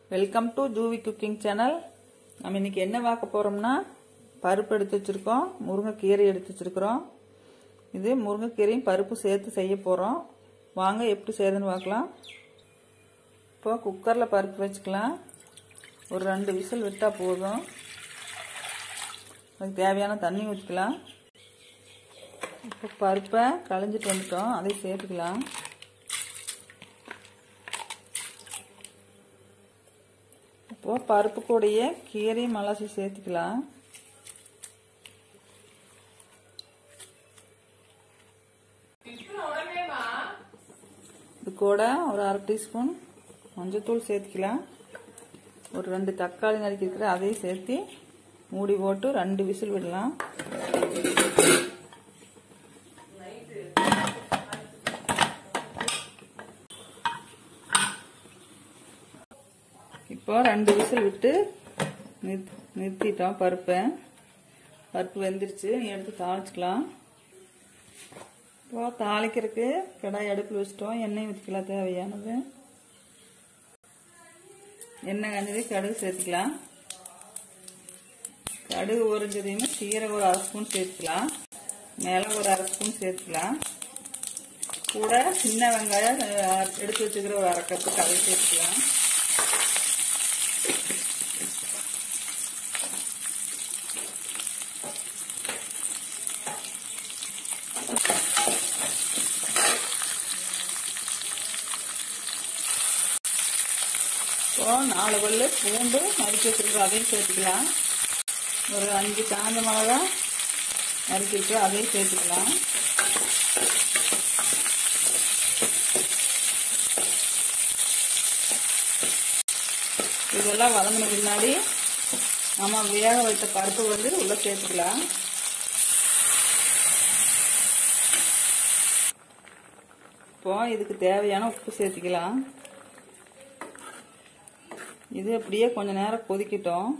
welcome to Juvi cooking channel நம்ம இன்னைக்கு என்ன பார்க்க போறோம்னா பருப்பு எடுத்து வச்சிருக்கோம் முருங்கைக்கீரை எடுத்து வச்சிருக்கிறோம் இது முருங்கைக்கீரையும் பருப்பு சேர்த்து செய்ய போறோம் வாங்க எப்படி செய்யறதுன்னு பார்க்கலாம் இப்போ குக்கரில் பருப்பு வச்சுக்கலாம் ஒரு ரெண்டு விசில் விட்டால் போதும் அதுக்கு தேவையான தண்ணி ஊற்றிக்கலாம் இப்போ பருப்பை களைஞ்சிட்டு வந்துட்டோம் அதை சேர்த்துக்கலாம் இப்போ பருப்பு கூடயே கீரையும் மலாசி சேர்த்துக்கலாம் இது கூட ஒரு அரை டீஸ்பூன் மஞ்சத்தூள் சேர்த்துக்கலாம் ஒரு ரெண்டு தக்காளி நறுக்கிருக்கிற அதையும் சேர்த்து மூடி போட்டு ரெண்டு விசில் விடலாம் இப்போ ரெண்டு விசில் விட்டு நிறுத்திட்டோம் பருப்பை பருப்பு வெந்துருச்சு எடுத்து தாளிச்சுக்கலாம் இப்போ தாளிக்கிறதுக்கு கடாய் அடுப்பில் வச்சுட்டோம் எண்ணெய் ஊற்றிக்கலாம் தேவையானது எண்ணெய் கஞ்சது கடுகு சேர்த்துக்கலாம் கடுகு உறிஞ்சதையுமே சீரகம் ஒரு அரை ஸ்பூன் சேர்த்துக்கலாம் மிளகு ஒரு அரை ஸ்பூன் சேர்த்துக்கலாம் கூட சின்ன வெங்காயம் எடுத்து வச்சுக்கிற ஒரு அரை கப்பு கதை சேர்த்துக்கலாம் இப்போ நாலு பல்லு பூண்டு நறுக்கி வச்சுருக்கோம் அதையும் சேர்த்துக்கலாம் ஒரு அஞ்சு காஞ்ச மிளகா நறுக்கி வச்சு அதையும் சேர்த்துக்கலாம் இதெல்லாம் வதங்கின பின்னாடி நம்ம வேக வைத்த பருப்பு வந்து உள்ள சேர்த்துக்கலாம் இப்போ இதுக்கு தேவையான உப்பு சேர்த்துக்கலாம் இது அப்படியே கொஞ்ச நேரம் கொதிக்கட்டும்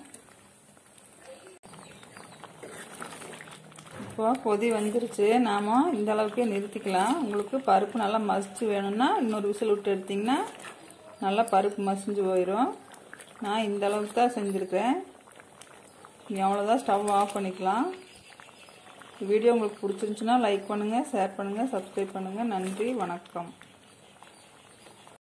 இப்போ கொதி வந்துருச்சு நாம இந்த அளவுக்கே நிறுத்திக்கலாம் உங்களுக்கு பருப்பு நல்லா மசிச்சு வேணும்னா இன்னொரு விசில் விட்டு எடுத்திங்கன்னா நல்லா பருப்பு மசிஞ்சு போயிடும் நான் இந்த அளவுக்கு தான் செஞ்சுருக்கேன் எவ்வளோதான் ஸ்டவ் ஆஃப் பண்ணிக்கலாம் வீடியோ உங்களுக்கு பிடிச்சிருந்துச்சுன்னா லைக் பண்ணுங்கள் ஷேர் பண்ணுங்கள் சப்ஸ்கிரைப் பண்ணுங்கள் நன்றி வணக்கம்